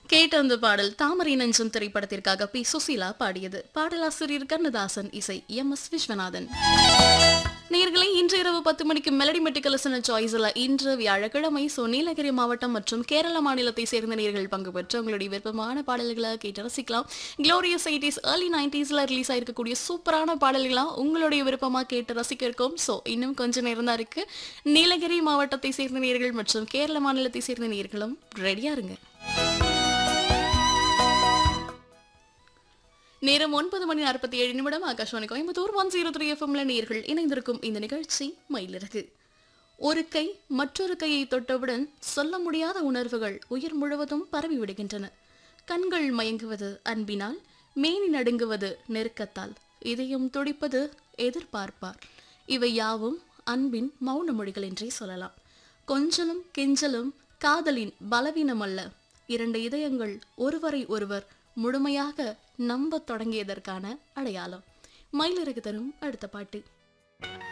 கேட்ட அந்த பாடல் தாமரை நஞ்சம் திரைப்படத்திற்காக பி சுசீலா பாடியது பாடலாசிரியர் கண்ணதாசன் இசை எம் எஸ் விஸ்வநாதன் நேர்களை இன்று இரவு பத்து மணிக்கு மெலடி மெட்டிக்கலசன சாய்ஸ்ல இன்று வியாழக்கிழமை சோ நீலகிரி மாவட்டம் மற்றும் கேரள மாநிலத்தை சேர்ந்த நேர்கள் பங்கு பெற்று உங்களுடைய விருப்பமான பாடல்களை கேட்டு ரசிக்கலாம் க்ளோரியஸ் எயிட்டிஸ் ஏர்லி நைன்டிஸ்ல ரிலீஸ் ஆயிருக்கக்கூடிய சூப்பரான பாடல்களாம் உங்களுடைய விருப்பமா கேட்டு ரசிக்க இருக்கோம் சோ இன்னும் கொஞ்ச நேரம் தான் இருக்கு நீலகிரி மாவட்டத்தை சேர்ந்த நேர்கள் மற்றும் கேரள மாநிலத்தை சேர்ந்த நேர்களும் ரெடியா இருங்க நேரம் ஒன்பது மணி நாற்பத்தி ஏழு நிமிடம் Akashvani Coimbatore one zero three எஃப்எம்ல நேர்கள் இணைந்திருக்கும் இந்த நிகழ்ச்சி மயிலிறகு ஒரு கை மற்றொரு கையை தொட்டவுடன் சொல்ல முடியாத உணர்வுகள் உயிர் முழுவதும் பரவி விடுகின்றன கண்கள் மயங்குவது அன்பினால் மேனி நடுங்குவது நெருக்கத்தால் இதயம் துடிப்பது எதிர்பார்ப்பார் இவை யாவும் அன்பின் மௌன மொழிகள் என்றே சொல்லலாம் கொஞ்சலும் கெஞ்சலும் காதலின் பலவீனம் அல்ல இரண்டு இதயங்கள் ஒருவரை ஒருவர் முழுமையாக நம்பத் தொடங்கியதற்கான அடையாளம் மயிலிறகு தரும் அடுத்த பாட்டு